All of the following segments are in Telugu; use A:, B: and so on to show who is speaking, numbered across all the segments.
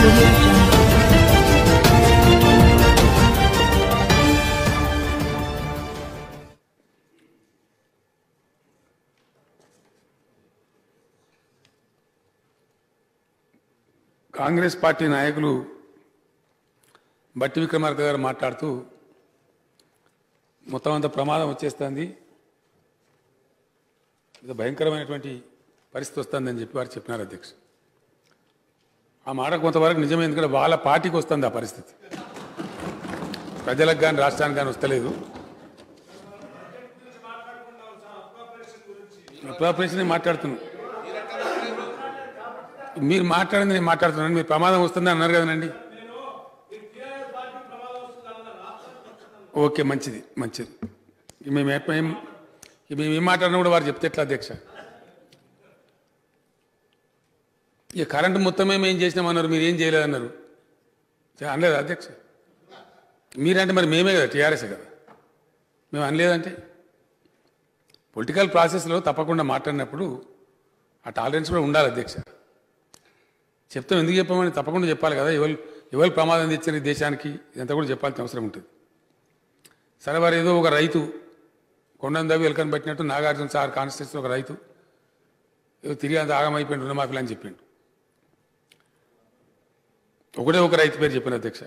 A: audio jungle.
B: కాంగ్రెస్ పార్టీ నాయకులు బట్టి విక్రమార్క గారు మాట్లాడుతూ మొత్తం అంత ప్రమాదం వచ్చేస్తుంది ఇది భయంకరమైనటువంటి పరిస్థితి వస్తుందని చెప్పి వారు చెప్పినారు అధ్యక్ష ఆ మాట కొంతవరకు నిజమే ఎందుకంటే వాళ్ళ పార్టీకి వస్తుంది ఆ పరిస్థితి ప్రజలకు కానీ రాష్ట్రానికి కానీ వస్తలేదు అప్రాపరేషన్ మాట్లాడుతున్నాను మీరు మాట్లాడింది నేను మాట్లాడుతున్నాను మీరు ప్రమాదం వస్తుంది అన్నారు కదనండి ఓకే మంచిది మంచిది ఇక మేము ఎప్ప- ఏం ఇక మేము ఏం మాట్లాడినా కూడా వారు చెప్తే ఎట్లా అధ్యక్ష ఇక కరెంటు మొత్తం మేము ఏం చేసినామన్నారు మీరు ఏం చేయలేదన్నారు చే- అనలేదు అధ్యక్ష మీరంటే మరి మేమే కదా టీఆర్ఎస్ కదా మేము అనలేదంటే పొలిటికల్ ప్రాసెస్లో తప్పకుండా మాట్లాడినప్పుడు ఆ టాలరెన్స్ కూడా ఉండాలి అధ్యక్ష చెప్తాం ఎందుకు చెప్పామని తప్పకుండా చెప్పాలి కదా ఎవరు ఎవరు ప్రమాదం తెచ్చారు ఈ దేశానికి ఇదంతా కూడా చెప్పాల్సిన అవసరం ఉంటుంది సరే వారు ఏదో ఒక రైతు కొండందవి ఎలకని పట్టినట్టు నాగార్జున సార్ కాన్స్టిట్యూన్సీ ఒక రైతు ఏదో తిరిగి అంత ఆగమైపోయింది రుణమాఫీలు అని చెప్పిండు ఒకటే ఒక రైతు పేరు చెప్పిన అధ్యక్ష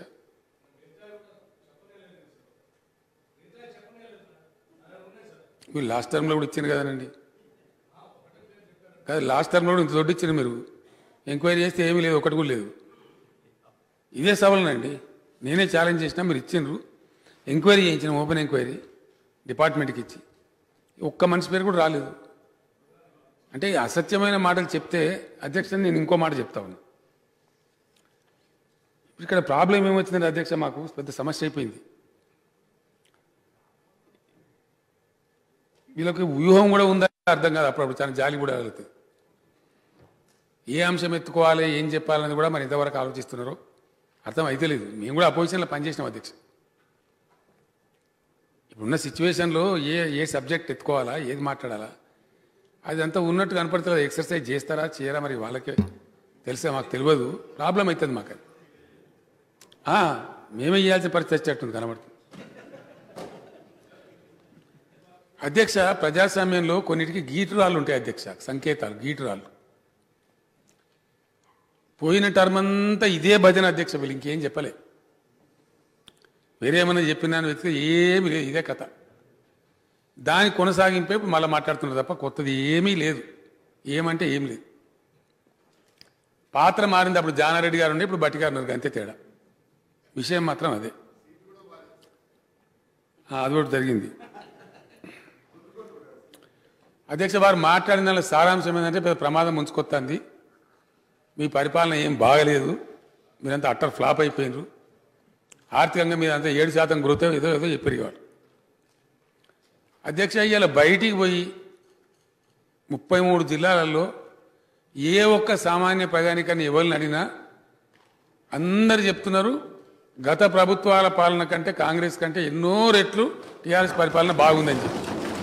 B: మీరు లాస్ట్ టర్మ్లో కూడా ఇచ్చారు కదనండి కాదు లాస్ట్ టర్మ్లో కూడా ఇంత దొడ్డు ఇచ్చారు మీరు ఎంక్వైరీ చేస్తే ఏమీ లేదు ఒకటి కూడా లేదు ఇదే సవాలనండి నేనే ఛాలెంజ్ చేసినా మీరు ఇచ్చిండ్రు ఎంక్వైరీ చేయించిన ఓపెన్ ఎంక్వైరీ డిపార్ట్మెంట్కి ఇచ్చి ఒక్క మనిషి పేరు కూడా రాలేదు అంటే ఈ అసత్యమైన మాటలు చెప్తే అధ్యక్ష నేను ఇంకో మాట చెప్తా ఉన్నా ఇక్కడ ప్రాబ్లం ఏమొచ్చిందంటే అధ్యక్ష మాకు పెద్ద సమస్య అయిపోయింది వీళ్ళకి వ్యూహం కూడా ఉందని అర్థం కాదు అప్పుడప్పుడు చాలా జాలి కూడా కలుగుతుంది ఏ అంశం ఎత్తుకోవాలి ఏం చెప్పాలని కూడా మరి ఇంతవరకు ఆలోచిస్తున్నారో అర్థం అయితే లేదు మేము కూడా అపోజిషన్లో పనిచేసినాం అధ్యక్ష ఇప్పుడున్న సిచ్యువేషన్లో ఏ ఏ సబ్జెక్ట్ ఎత్తుకోవాలా ఏది మాట్లాడాలా అదంతా ఉన్నట్టు కనపడుతుంది ఎక్సర్సైజ్ చేస్తారా చేయరా మరి వాళ్ళకే తెలిసే మాకు తెలియదు ప్రాబ్లం అవుతుంది మాకు అది ఆ, మేమే ఇవ్వాల్సిన పరిస్థితి వచ్చేట్టుంది కనబడుతుంది అధ్యక్ష ప్రజాస్వామ్యంలో కొన్నిటికి గీటురాళ్ళు ఉంటాయి అధ్యక్ష సంకేతాలు గీటురాళ్ళు పోయిన టర్మ్ అంతా ఇదే భజన అధ్యక్ష వీళ్ళు ఇంకేం చెప్పలే వేరేమన్నా చెప్పినాను వెతికి ఏమీ లేదు ఇదే కథ దాని కొనసాగింపే మళ్ళీ మాట్లాడుతున్నారు తప్ప కొత్తది ఏమీ లేదు ఏమంటే ఏం లేదు పాత్ర మారింది అప్పుడు జానారెడ్డి గారు ఉండే ఇప్పుడు బట్టి గారు ఉన్నారు అంతే తేడా విషయం మాత్రం అదే ఆ, అది కూడా జరిగింది అధ్యక్ష వారు మాట్లాడిన దానిలో సారాంశం ఏంటంటే పెద్ద ప్రమాదం ముంచుకొస్తుంది మీ పరిపాలన ఏం బాగలేదు మీరంతా అట్టర్ ఫ్లాప్ అయిపోయినారు ఆర్థికంగా మీరంతా ఏడు శాతం గ్రోత్ ఏదో ఏదో చెప్పారు వారు అధ్యక్ష ఇవాళ బయటికి పోయి ముప్పై మూడు జిల్లాలలో ఏ ఒక్క సామాన్య ప్రజానికాన్ని ఎవరిని అడిగినా అందరు చెప్తున్నారు గత ప్రభుత్వాల పాలన కంటే కాంగ్రెస్ కంటే ఎన్నో రెట్లు టీఆర్ఎస్ పరిపాలన బాగుందని చెప్పి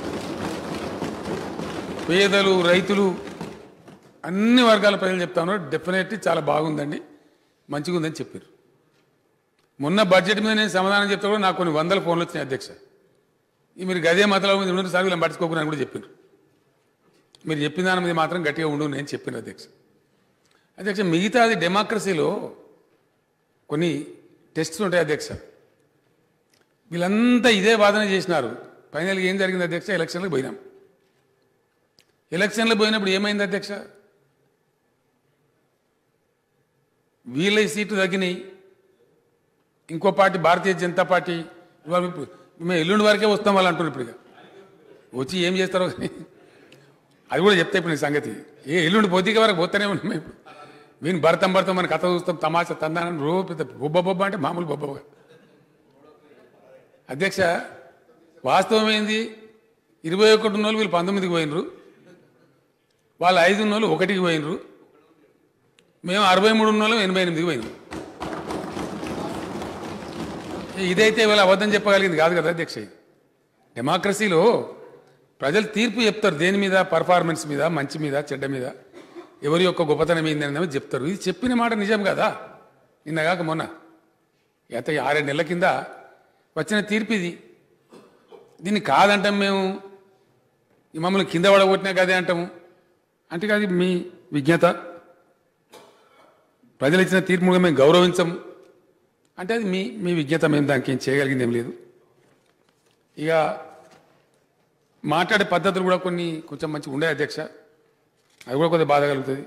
B: పేదలు రైతులు అన్ని వర్గాల ప్రజలు చెప్తా ఉన్నారు డెఫినెట్లీ చాలా బాగుందండి మంచిగా ఉందని చెప్పారు మొన్న బడ్జెట్ మీద నేను సమాధానం చెప్తా కూడా నాకు కొన్ని వందల ఫోన్లు వచ్చినాయి అధ్యక్ష ఈ మీరు గదే మతలో ఉంది రెండు సార్లు వీళ్ళని పట్టించుకోకుండా కూడా చెప్పారు మీరు చెప్పిన దాని మీద మాత్రం గట్టిగా ఉండు నేను చెప్పాను అధ్యక్ష అధ్యక్ష మిగతాది డెమోక్రసీలో కొన్ని టెస్ట్స్ ఉంటాయి అధ్యక్ష వీళ్ళంతా ఇదే వాదన చేసినారు ఫైనల్గా ఏం జరిగింది అధ్యక్ష ఎలక్షన్లకు పోయినాం ఎలక్షన్లకు పోయినప్పుడు ఏమైంది అధ్యక్ష వీళ్ళ సీట్లు తగ్గినాయి ఇంకో పార్టీ భారతీయ జనతా పార్టీ ఇవాళ ఇప్పుడు మేము ఎల్లుండి వరకే వస్తాం వాళ్ళు అంటున్నారు ఇప్పుడు ఇక. వచ్చి ఏం చేస్తారో కానీ అది కూడా చెప్తా ఇప్పుడు నీ సంగతి ఏ ఎల్లుండి పొద్దుక వరకు పోతానే ఉన్నాం మేము ఇప్పుడు వీని భర్తం భర్తం మన కథ చూస్తాం తమాషా తందానని రో పెద్ద బొబ్బ బొబ్బ అంటే మామూలు బొబ్బ అధ్యక్ష వాస్తవం ఏంది ఇరవై ఒకటి ఉన్న వాళ్ళు వీళ్ళు పంతొమ్మిదికి పోయినరు వాళ్ళు ఐదు ఉన్న వాళ్ళు ఒకటికి పోయినరు మేము అరవై మూడు ఉన్న వాళ్ళు ఎనభై ఎనిమిదికి పోయినాం ఇదైతే ఇవాళ అబద్ధం చెప్పగలిగింది కాదు కదా అధ్యక్ష ఇది. డెమోక్రసీలో ప్రజలు తీర్పు చెప్తారు దేని మీద పర్ఫార్మెన్స్ మీద మంచి మీద చెడ్డ మీద ఎవరి యొక్క గొప్పతనం ఏంది అనేది చెప్తారు ఇది చెప్పిన మాట నిజం కదా నిన్న కాక మొన్న గత ఆరేడు నెలల కింద వచ్చిన తీర్పు ఇది దీన్ని కాదంటాం మేము ఈ మమ్మల్ని కింద పడగొట్టినా కదే అంటాము అంటే అది మీ విజ్ఞత ప్రజలు ఇచ్చిన తీర్పుగా మేము గౌరవించము అంటే అది మీ మీ విజ్ఞత మేము దానికి ఏం చేయగలిగింది ఏం లేదు ఇక మాట్లాడే పద్ధతులు కూడా కొన్ని కొంచెం మంచిగా ఉండే అధ్యక్ష అది కూడా కొద్దిగా బాధ కలుగుతుంది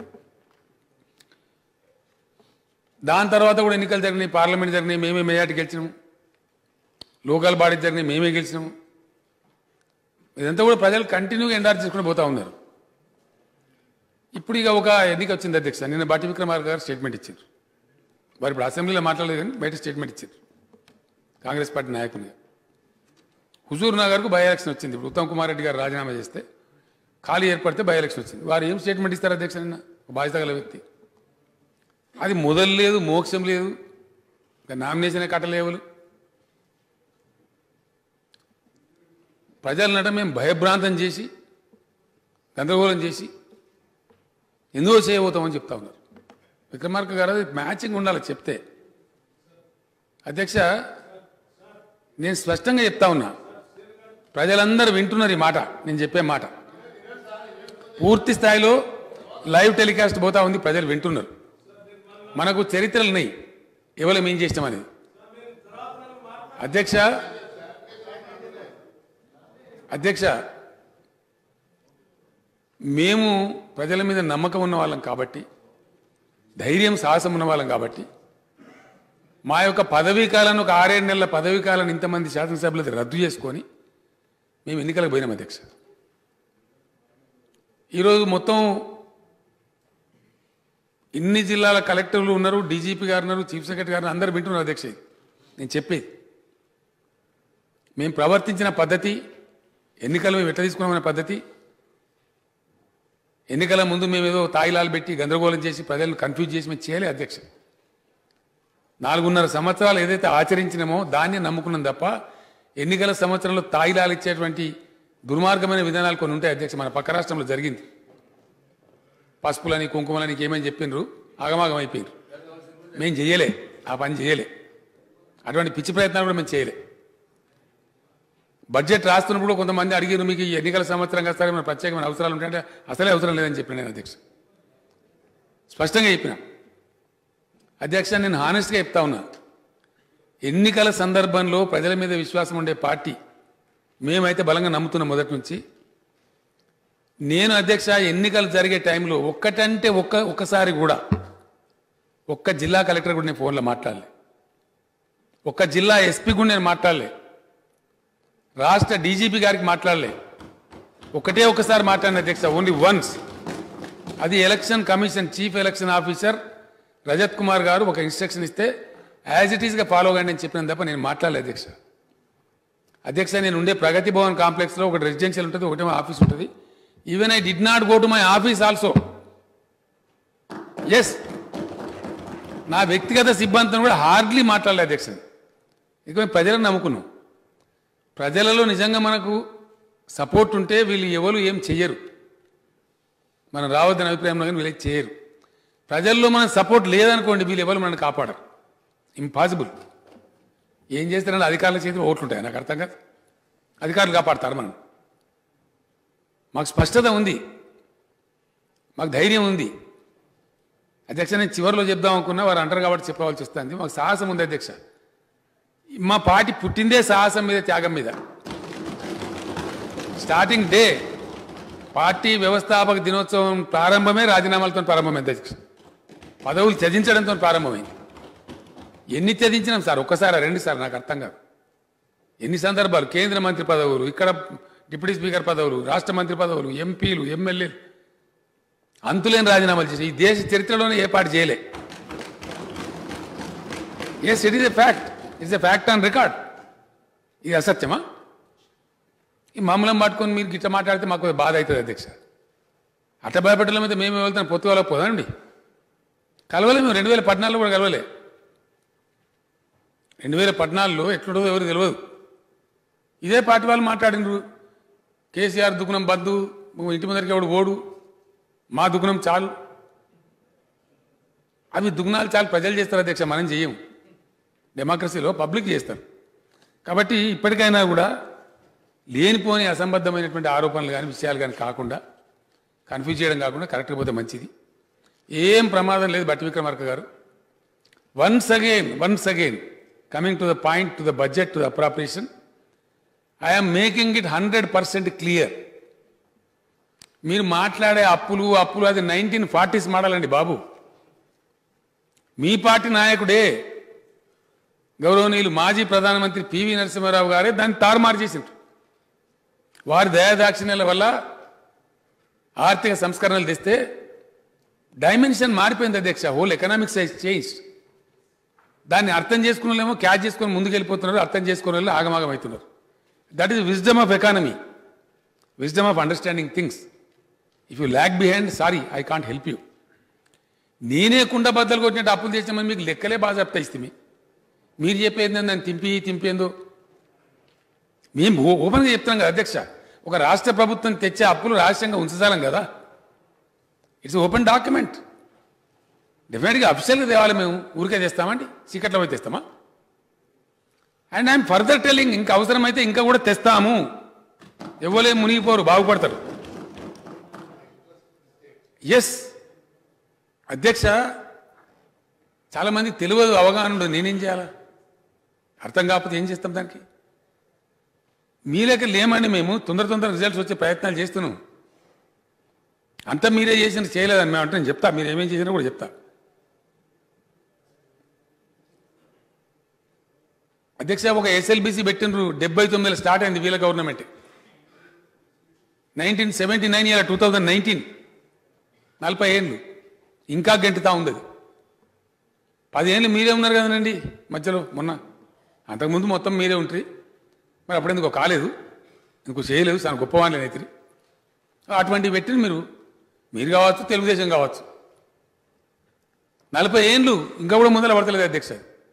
B: దాని తర్వాత కూడా ఎన్నికలు జరిగినాయి పార్లమెంట్ జరిగినాయి మేమే మెజార్టీ గెలిచినాము లోకల్ బాడీ జరిగినాయి మేమే గెలిచినాము ఇదంతా కూడా ప్రజలు కంటిన్యూగా ఎండార్ చేసుకుని పోతా ఉన్నారు ఇప్పుడు ఇక ఒక ఎన్నిక వచ్చింది అధ్యక్ష నిన్న బట్టి విక్రమార్క గారు స్టేట్మెంట్ ఇచ్చారు వారు ఇప్పుడు అసెంబ్లీలో మాట్లాడలేదు కానీ బయట స్టేట్మెంట్ ఇచ్చారు కాంగ్రెస్ పార్టీ నాయకునిగా హుజూర్ నగర్కు బై ఎలక్షన్ వచ్చింది ఇప్పుడు ఉత్తమ్ కుమార్ రెడ్డి గారు రాజీనామా చేస్తే ఖాళీ ఏర్పడితే బై ఎలక్షన్ వచ్చింది వారు ఏం స్టేట్మెంట్ ఇస్తారు అధ్యక్ష నిన్న ఒక బాధ్యత గల వ్యక్తి అది మొదలు లేదు మోక్షం లేదు ఇంకా నామినేషన్ కట్టలేవులు ప్రజలనట మేము భయభ్రాంతం చేసి గందరగోళం చేసి ఎందుకో చేయబోతామని చెప్తా ఉన్నారు విక్రమార్క గారు అది మ్యాచింగ్ ఉండాలి చెప్తే అధ్యక్ష నేను స్పష్టంగా చెప్తా ఉన్నా ప్రజలందరూ వింటున్నారు ఈ మాట నేను చెప్పే మాట పూర్తి స్థాయిలో లైవ్ టెలికాస్ట్ పోతా ఉంది ప్రజలు వింటున్నారు మనకు చరిత్రలు ఉన్నాయి ఎవరు ఏం చేసినామనేది అధ్యక్ష అధ్యక్ష మేము ప్రజల మీద నమ్మకం ఉన్న వాళ్ళం కాబట్టి ధైర్యం సాహసం ఉన్న వాళ్ళం కాబట్టి మా యొక్క పదవీ కాలాన్ని ఒక ఆరేడు నెలల పదవీ కాలాన్ని ఇంతమంది శాసనసభ్యులది రద్దు చేసుకొని మేము ఎన్నికలకు పోయినాం అధ్యక్ష ఈరోజు మొత్తం ఇన్ని జిల్లాల కలెక్టర్లు ఉన్నారు డీజీపీ గారు ఉన్నారు చీఫ్ సెక్రటరీ గారు అందరూ వింటున్నారు అధ్యక్ష ఇది. నేను చెప్పేది మేము ప్రవర్తించిన పద్ధతి ఎన్నికలు మేము ఎట్లా తీసుకున్నామనే పద్ధతి ఎన్నికల ముందు మేము ఏదో తాయిలాలు పెట్టి గందరగోళం చేసి ప్రజలను కన్ఫ్యూజ్ చేసి మేము చేయలే అధ్యక్ష నాలుగున్నర సంవత్సరాలు ఏదైతే ఆచరించినామో దాన్ని నమ్ముకున్నాం తప్ప ఎన్నికల సంవత్సరంలో తాయిలాలు ఇచ్చేటువంటి దుర్మార్గమైన విధానాలు కొన్ని ఉంటాయి అధ్యక్ష మన పక్క రాష్ట్రంలో జరిగింది పసుపులని కుంకుమలని ఏమని చెప్పిండ్రు ఆగమాగం అయిపోయినారు మేము చేయలే ఆ పని చేయలే అటువంటి పిచ్చి ప్రయత్నాలు కూడా మేము చేయలే బడ్జెట్ రాస్తున్నప్పుడు కొంతమంది అడిగారు మీకు ఈ ఎన్నికల సంవత్సరం కదా సరే మన ప్రత్యేకమైన అవసరాలు ఉంటాయంటే అసలే అవసరం లేదని చెప్పిన నేను అధ్యక్ష స్పష్టంగా చెప్పిన అధ్యక్ష నేను హానెస్ట్గా చెప్తా ఉన్నా ఎన్నికల సందర్భంలో ప్రజల మీద విశ్వాసం ఉండే పార్టీ మేమైతే బలంగా నమ్ముతున్నాం మొదటి నుంచి నేను అధ్యక్ష ఎన్నికలు జరిగే టైంలో ఒక్కటంటే ఒక్క ఒక్కసారి కూడా ఒక్క జిల్లా కలెక్టర్ కూడా నేను ఫోన్లో మాట్లాడలే ఒక్క జిల్లా ఎస్పీ కూడా నేను మాట్లాడలే రాష్ట్ర డీజీపీ గారికి మాట్లాడలే ఒకటే ఒకసారి మాట్లాడిన అధ్యక్ష ఓన్లీ వన్స్ అది election commission chief election officer Rajat Kumar గారు ఒక ఇన్స్ట్రక్షన్ ఇస్తే యాజ్ ఇట్ ఈస్గా ఫాలో కండి అని చెప్పిన తప్ప నేను మాట్లాడలే అధ్యక్ష అధ్యక్ష నేను ఉండే ప్రగతి భవన్ కాంప్లెక్స్లో ఒక రెసిడెన్షియల్ ఉంటుంది ఒకటే ఆఫీస్ ఉంటుంది even I did not go to my office also yes నా వ్యక్తిగత సిబ్బందితో కూడా హార్డ్లీ మాట్లాడలే అధ్యక్ష ఇక మేము ప్రజలను నమ్ముకున్నాం ప్రజలలో నిజంగా మనకు సపోర్ట్ ఉంటే వీళ్ళు ఎవరు ఏం చెయ్యరు మనం రావద్దని అభిప్రాయంలో కానీ వీళ్ళకి చేయరు ప్రజల్లో మన సపోర్ట్ లేదనుకోండి వీళ్ళు ఎవరు మనల్ని కాపాడరు ఇంపాసిబుల్ ఏం చేస్తారంటే అధికారుల చేతిలో ఓట్లు ఉంటాయి నాకు అర్థం కాదు అధికారులు కాపాడతారు మనం మాకు స్పష్టత ఉంది మాకు ధైర్యం ఉంది అధ్యక్ష నేను చివరిలో చెప్దాం అనుకున్నా వారు అంటారు కాబట్టి చెప్పవలసి వస్తుంది మాకు సాహసం ఉంది అధ్యక్ష మా పార్టీ పుట్టిందే సాహసం మీద త్యాగం మీద స్టార్టింగ్ డే పార్టీ వ్యవస్థాపక దినోత్సవం ప్రారంభమే రాజీనామాలతో ప్రారంభమైంది అధ్యక్ష పదవులు త్యజించడంతో ప్రారంభమైంది ఎన్ని త్యజించినాం సార్ ఒక్కసారి రెండు సార్ నాకు అర్థం కాదు ఎన్ని సందర్భాలు కేంద్ర మంత్రి పదవులు ఇక్కడ డిప్యూటీ స్పీకర్ పదవులు రాష్ట్ర మంత్రి పదవులు ఎంపీలు ఎమ్మెల్యేలు అంతులేని రాజీనామాలు చేసి ఈ దేశ చరిత్రలోనే ఏ పార్టీ చేయలే yes it is a fact it's a fact on record ఇది అసత్యమా ఈ మమ్మల్ని పట్టుకొని మీరు గిట్ట మాట్లాడితే మాకు కొద్దిగా బాధ అవుతుంది అధ్యక్ష అట్ట భయపెట్టడం మీద మేము వెళ్తాం పొత్తు వాళ్ళకి పోదండి కలవలే మేము రెండు వేల పద్నాలుగులో కూడా కలవలే రెండు వేల పద్నాలుగులో ఎట్లుండో ఎవరు తెలియదు ఇదే పార్టీ వాళ్ళు మాట్లాడినరు కేసీఆర్ దుకుణం బద్దు ఇంటి ముందరికి ఎవడు ఓడు మా దుకుణం చాలు అవి దుగ్నాలు చాలా ప్రజలు చేస్తారు అధ్యక్ష మనం చెయ్యం డెమోక్రసీలో పబ్లిక్ చేస్తారు కాబట్టి ఇప్పటికైనా కూడా లేనిపోని అసంబద్ధమైనటువంటి ఆరోపణలు కానీ విషయాలు కానీ కాకుండా కన్ఫ్యూజ్ చేయడం కాకుండా కరెక్ట్గా పోతే మంచిది ఏం ప్రమాదం లేదు బట్టి విక్రమార్క గారు once again once again coming to the point to the budget to the appropriation I'm making it hundred percent clear మీరు మాట్లాడే అప్పులు అప్పులు అది నైన్టీన్ ఫార్టీస్ మోడల్ అండి బాబు మీ పార్టీ నాయకుడే గౌరవనీయులు మాజీ ప్రధానమంత్రి పివి నరసింహారావు గారే దాన్ని తారుమారు చేసిండ్రు వారి దయాదాక్షిణ్యాల వల్ల ఆర్థిక సంస్కరణలు తెస్తే డైమెన్షన్ మారిపోయింది అధ్యక్ష హోల్ ఎకనామిక్స్ చేంజ్ దాన్ని అర్థం చేసుకున్న వాళ్ళేమో క్యాచ్ చేసుకొని ముందుకు వెళ్ళిపోతున్నారు అర్థం చేసుకున్న వాళ్ళు ఆగమాగం అవుతున్నారు that is wisdom of economy wisdom of understanding things if you lakh behind sorry I can't help you నేనే కుండ బద్దలు కొట్టినట్టు అప్పులు చేసామని మీకు లెక్కలే బాగా చెప్తా ఇస్తే మీరు చెప్పేది దాన్ని తింపి తింపేందో మేము ఓ- ఓపెన్గా చెప్తున్నాం కదా అధ్యక్ష ఒక రాష్ట్ర ప్రభుత్వం తెచ్చే అప్పులు రహస్యంగా ఉంచసాలం కదా ఇట్స్ ఓపెన్ డాక్యుమెంట్ డెఫినెట్గా అఫీషియల్గా తేవాలి మేము ఊరికే తెస్తామండి చీకట్లో పోయి తెస్తామా అండ్ ఐఎమ్ ఫర్దర్ టెల్లింగ్ ఇంకా అవసరమైతే ఇంకా కూడా తెస్తాము ఎవరే మునిగిపోరు బాగుపడతారు ఎస్ అధ్యక్ష చాలామంది తెలియదు అవగాహన ఉండదు నేనేం చేయాలా అర్థం కాకపోతే ఏం చేస్తాం దానికి మీ లెక్క లేమండి మేము తొందర తొందర రిజల్ట్స్ వచ్చే ప్రయత్నాలు చేస్తున్నాం అంతా మీరే చేసిన చేయలేదని మేము అంటే నేను చెప్తా మీరు ఏమేం చేసినా కూడా చెప్తా అధ్యక్ష ఒక ఎస్ఎల్బిసి పెట్టినరు డెబ్బై తొమ్మిదిలో స్టార్ట్ అయింది వీళ్ళ government nineteen seventy nine year two thousand nineteen నలభై ఏళ్ళు ఇంకా గంటుతా ఉంది అది పదేళ్ళు మీరే ఉన్నారు కదండి మధ్యలో మొన్న అంతకుముందు మొత్తం మీరే ఉంటారు మరి అప్పుడు ఎందుకో కాలేదు ఎందుకు చేయలేదు చాలా గొప్పవాళ్ళని అయితే అటువంటివి పెట్టిన మీరు మీరు కావచ్చు తెలుగుదేశం కావచ్చు నలభై ఏళ్ళు ఇంకా కూడా ముందర పడతలేదు అధ్యక్ష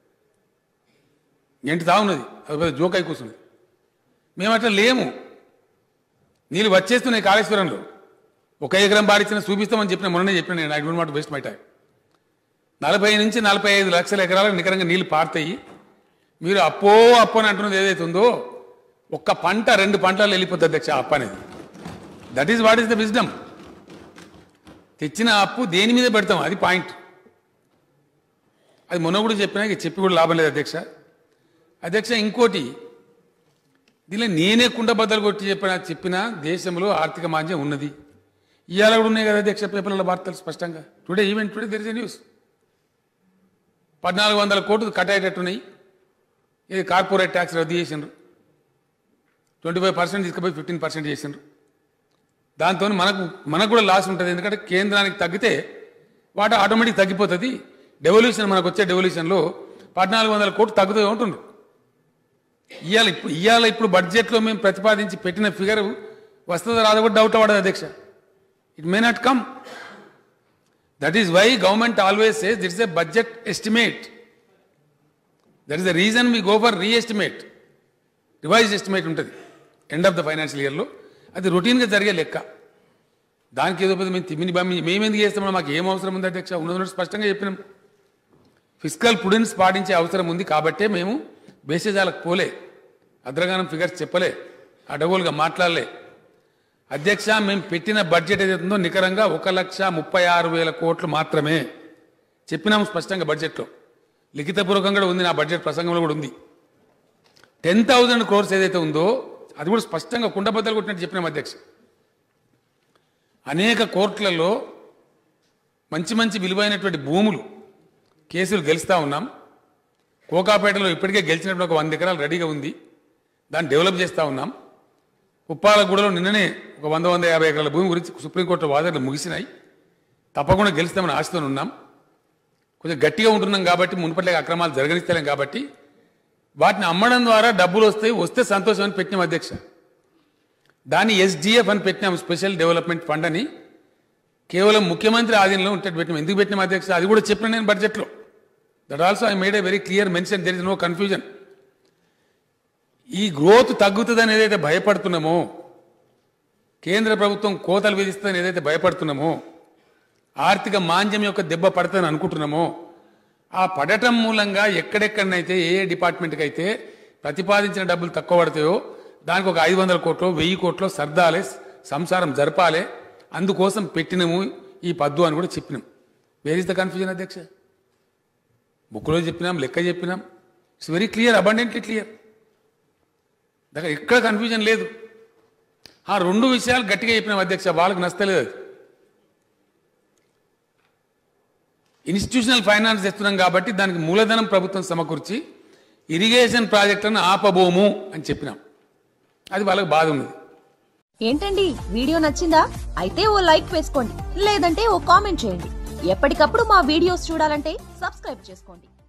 B: ఎంటి తా ఉన్నది అది పెద్ద జోక్ అయి కూర్చుంది మేము అట్లా లేము నీళ్ళు వచ్చేస్తున్నాయి కాళేశ్వరంలో ఒక ఎకరం బారిచ్చిన చూపిస్తామని చెప్పిన మొన్ననే చెప్పిన నేను I don't want waste my time నలభై నుంచి నలభై ఐదు లక్షల ఎకరాలకు నికరంగా నీళ్లు పారుతాయి మీరు అప్పో అప్పో అని అంటున్నది ఏదైతే ఉందో ఒక్క పంట రెండు పంటలు వెళ్ళిపోతుంది అధ్యక్ష ఆ అప్పు అనేది that is what is the wisdom తెచ్చిన అప్పు దేని మీద పెడతాం అది పాయింట్ అది మొన్న కూడా చెప్పినా ఇక చెప్పి కూడా లాభం లేదు అధ్యక్ష అధ్యక్ష ఇంకోటి దీనిలో నేనే కుండ బద్దలు కొట్టి చెప్పిన చెప్పిన దేశంలో ఆర్థిక మాంద్యం ఉన్నది ఇవాళ కూడా ఉన్నాయి కదా అధ్యక్ష పేపర్ల వార్తలు స్పష్టంగా today event today there is a news పద్నాలుగు వందల కోట్లు కట్ అయ్యేటట్టున్నాయి ఇది కార్పొరేట్ ట్యాక్స్ రద్దు చేసిండ్రు ట్వంటీ ఫైవ్ పర్సెంట్ తీసుకుపోయి ఫిఫ్టీన్ పర్సెంట్ చేసిండ్రు దాంతో మనకు మనకు కూడా లాస్ ఉంటుంది ఎందుకంటే కేంద్రానికి తగ్గితే వాటి ఆటోమేటిక్ తగ్గిపోతుంది డెవల్యూషన్ మనకు వచ్చే డెవల్యూషన్లో పద్నాలుగు వందల కోట్లు తగ్గుతూ ఉంటుండ్రు ఇవాళ ఇప్పుడు ఇవాళ ఇప్పుడు బడ్జెట్లో మేము ప్రతిపాదించి పెట్టిన ఫిగర్ వస్తుందో రాదో కూడా డౌట్ అవ్వదు అధ్యక్ష it may not come that is why government always says that's a budget estimate that is the reason we go for reestimate revise estimate ఉంటుంది ఎండ్ ఆఫ్ ద ఫైనాన్షియల్ ఇయర్లో అది రొటీన్గా జరిగే లెక్క దానికి ఏదో పెద్ద మేము తిమ్మిని బమ్మి మేము ఎందుకు చేస్తామో మాకు ఏం అవసరం ఉంది అధ్యక్ష ఉన్నది స్పష్టంగా చెప్పినాం ఫిజికల్ ప్రుడెన్స్ పాటించే అవసరం ఉంది కాబట్టే మేము బేసేజాలకు పోలే అద్రగానం ఫిగర్స్ చెప్పలే అడగోలుగా మాట్లాడలే అధ్యక్ష మేము పెట్టిన బడ్జెట్ ఏదైతే ఉందో నికరంగా ఒక లక్ష ముప్పై ఆరు వేల కోట్లు మాత్రమే చెప్పినాము స్పష్టంగా బడ్జెట్లో లిఖితపూర్వకంగా కూడా ఉంది నా బడ్జెట్ ప్రసంగంలో కూడా ఉంది టెన్ థౌజండ్ క్రోర్స్ ఏదైతే ఉందో అది కూడా స్పష్టంగా కుండబద్దలు కొట్టినట్టు చెప్పినాం అధ్యక్ష అనేక కోర్టులలో మంచి మంచి విలువైనటువంటి భూములు కేసులు గెలుస్తూ ఉన్నాం కోకాపేటలో ఇప్పటికే గెలిచినప్పుడు ఒక వంద ఎకరాలు రెడీగా ఉంది దాన్ని డెవలప్ చేస్తూ ఉన్నాం ఉప్పాలగూడలో నిన్ననే ఒక వంద వంద యాభై ఎకరాల భూమి గురించి సుప్రీంకోర్టు వాదనలు ముగిసినాయి తప్పకుండా గెలుస్తామని ఆశతో ఉన్నాం కొంచెం గట్టిగా ఉంటున్నాం కాబట్టి మునుపట్లే అక్రమాలు జరగనిస్తలేం కాబట్టి వాటిని అమ్మడం ద్వారా డబ్బులు వస్తాయి వస్తే సంతోషం అని పెట్టినాం అధ్యక్ష దాన్ని ఎస్డిఎఫ్ అని పెట్టినాం స్పెషల్ డెవలప్మెంట్ ఫండ్ అని కేవలం ముఖ్యమంత్రి ఆధీనంలో ఉంటే పెట్టినాం ఎందుకు పెట్టినాం అధ్యక్ష అది కూడా చెప్పిన నేను బడ్జెట్లో that also I made a very clear mention there is no confusion ఈ గ్రోత్ తగ్గుతుందని ఏదైతే భయపడుతున్నామో కేంద్ర ప్రభుత్వం కోతలు విధిస్తుందని ఏదైతే భయపడుతున్నామో ఆర్థిక మాంద్యం యొక్క దెబ్బ పడుతుందని అనుకుంటున్నామో ఆ పడటం మూలంగా ఎక్కడెక్కడనైతే ఏ ఏ డిపార్ట్మెంట్కి అయితే ప్రతిపాదించిన డబ్బులు తక్కువ పడతాయో దానికి ఒక ఐదు వందల కోట్లు వెయ్యి కోట్లు సర్దాలే సంసారం జరపాలే అందుకోసం పెట్టినము ఈ పద్దు అని కూడా చెప్పినాం వేర్ ఇస్ ద కన్ఫ్యూజన్ అధ్యక్ష బుక్లో చెప్పినాం లెక్క చెప్పినాం it's very clear abundantly clear దగ్గర ఎక్కడ కన్ఫ్యూజన్ లేదు ఆ రెండు విషయాలు గట్టిగా చెప్పినాం అధ్యక్ష వాళ్ళకి నచ్చలేదు అది ఇన్స్టిట్యూషనల్ ఫైనాన్స్ తెస్తున్నాం కాబట్టి దానికి మూలధనం ప్రభుత్వం సమకూర్చి ఇరిగేషన్ ప్రాజెక్టులను ఆపబోము అని చెప్పినాం అది వాళ్ళకి బాధ ఉన్నది
A: ఏంటండి వీడియో నచ్చిందా అయితే ఓ లైక్ వేసుకోండి లేదంటే ఓ కామెంట్ చేయండి ఎప్పటికప్పుడు మా వీడియోస్ చూడాలంటే సబ్స్క్రైబ్ చేసుకోండి